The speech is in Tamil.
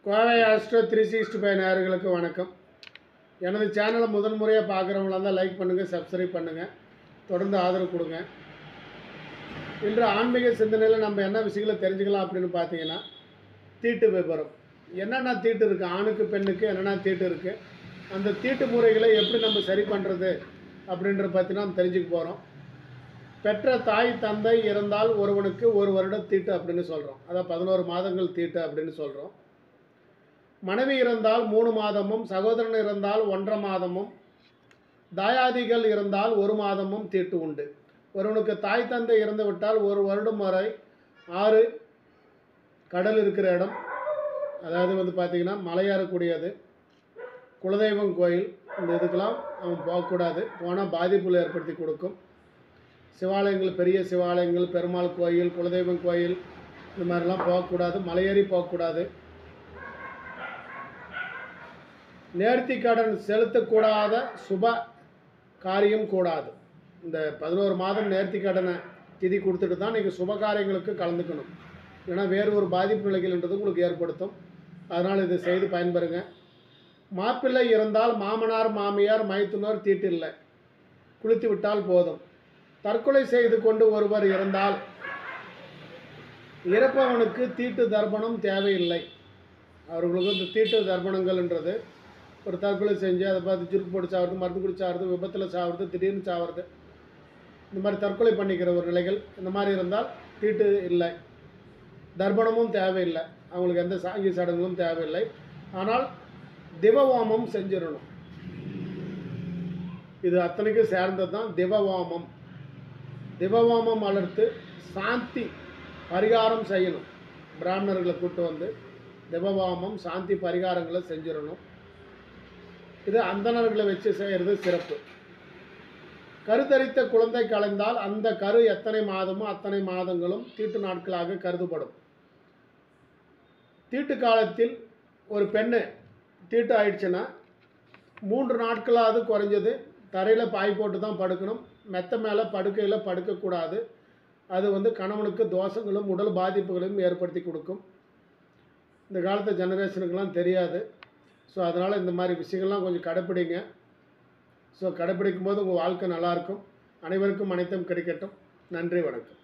Kovai astro three sixty five நேயர்களுக்கு வணக்கம் எனது சேனலை முதன் முறையாக பார்க்குறவங்களா இருந்தால் லைக் பண்ணுங்கள் சப்ஸ்கிரைப் பண்ணுங்கள் தொடர்ந்து ஆதரவு கொடுங்க இன்று ஆன்மீக சிந்தனையில் நம்ம என்ன விஷயங்களை தெரிஞ்சுக்கலாம் அப்படின்னு பார்த்தீங்கன்னா தீட்டு விபரம் என்னென்ன தீட்டு இருக்குது ஆணுக்கு பெண்ணுக்கு என்னென்ன தீட்டு இருக்குது அந்த தீட்டு முறைகளை எப்படி நம்ம சரி பண்ணுறது அப்படின்றத பற்றி நாம் தெரிஞ்சுக்க போகிறோம் பெற்ற தாய் தந்தை இருந்தால் ஒருவனுக்கு ஒரு வருடம் தீட்டு அப்படின்னு சொல்கிறோம் அதான் பதினோரு மாதங்கள் தீட்டு அப்படின்னு சொல்கிறோம் மனைவி இருந்தால் மூணு மாதமும் சகோதரன் இருந்தால் ஒன்றரை மாதமும் தாயாதிகள் இருந்தால் ஒரு மாதமும் தீட்டு உண்டு ஒருவனுக்கு தாய் தந்தை இறந்து விட்டால் ஒரு வருடம் வரை ஆறு கடல் இருக்கிற இடம் அதாவது வந்து பார்த்திங்கன்னா மலையேறக்கூடியது குலதெய்வம் கோயில் இந்த இதுக்கெல்லாம் அவன் போகக்கூடாது போனால் பாதிப்புகள் ஏற்படுத்தி கொடுக்கும் சிவாலயங்கள் பெரிய சிவாலயங்கள் பெருமாள் கோயில் குலதெய்வம் கோயில் இது மாதிரிலாம் போகக்கூடாது மலையேறி போகக்கூடாது நேர்த்தி கடன் செலுத்தக்கூடாத சுப காரியம் கூடாது இந்த பதினோரு மாதம் நேர்த்தி கடனை திதி கொடுத்துட்டு தான் நீங்கள் சுப காரியங்களுக்கு கலந்துக்கணும் ஏன்னா வேறு ஒரு பாதிப்பு நிலைகள்ன்றது உங்களுக்கு ஏற்படுத்தும் அதனால் இதை செய்து பயன்பெறுங்க மாப்பிள்ளை இருந்தால் மாமனார் மாமியார் மைத்துனர் தீட்டில்லை குளித்து விட்டால் போதும் தற்கொலை செய்து கொண்டு ஒருவர் இருந்தால் இறப்பவனுக்கு தீட்டு தர்ப்பணம் தேவையில்லை அவர்களுக்கு இந்த தீட்டு தர்ப்பணங்கள்ன்றது ஒரு தற்கொலை செஞ்சு அதை பார்த்து சுருக்கு போட்டு சாவது மருந்து குடி சாவது விபத்தில் சாவது திடீர்னு சாவது இந்த மாதிரி தற்கொலை பண்ணிக்கிற ஒரு நிலைகள் இந்த மாதிரி இருந்தால் தீட்டு இல்லை தர்ப்பணமும் தேவையில்லை அவங்களுக்கு எந்த சாங்கி சடங்குகளும் தேவையில்லை ஆனால் திவஹோமம் செஞ்சிடணும் இது அத்தனைக்கும் சேர்ந்தது தான் திவஹோமம் திவஹோமம் வளர்த்து சாந்தி பரிகாரம் செய்யணும் பிராமணர்களை கூட்டு வந்து திவஹோமம் சாந்தி பரிகாரங்களை செஞ்சிடணும் இது அந்தணர்களை வச்சு செய்கிறது சிறப்பு கருத்தரித்த குழந்தை கலைந்தால் அந்த கரு எத்தனை மாதமோ அத்தனை மாதங்களும் தீட்டு நாட்களாக கருதப்படும் தீட்டு காலத்தில் ஒரு பெண்ணு தீட்டு ஆயிடுச்சுன்னா மூன்று நாட்களாவது குறைஞ்சது தரையில் பாய் போட்டு தான் படுக்கணும் மெத்த மேலே படுக்கையில் படுக்கக்கூடாது அது வந்து கணவனுக்கு தோஷங்களும் உடல் பாதிப்புகளையும் ஏற்படுத்தி கொடுக்கும் இந்த காலத்து ஜெனரேஷனுக்கெல்லாம் தெரியாது ஸோ அதனால் இந்த மாதிரி விஷயங்கள்லாம் கொஞ்சம் கடைப்பிடிங்க ஸோ கடைப்பிடிக்கும் போது உங்கள் வாழ்க்கை நல்லாயிருக்கும் அனைவருக்கும் அனைத்தும் கிடைக்கட்டும் நன்றி வணக்கம்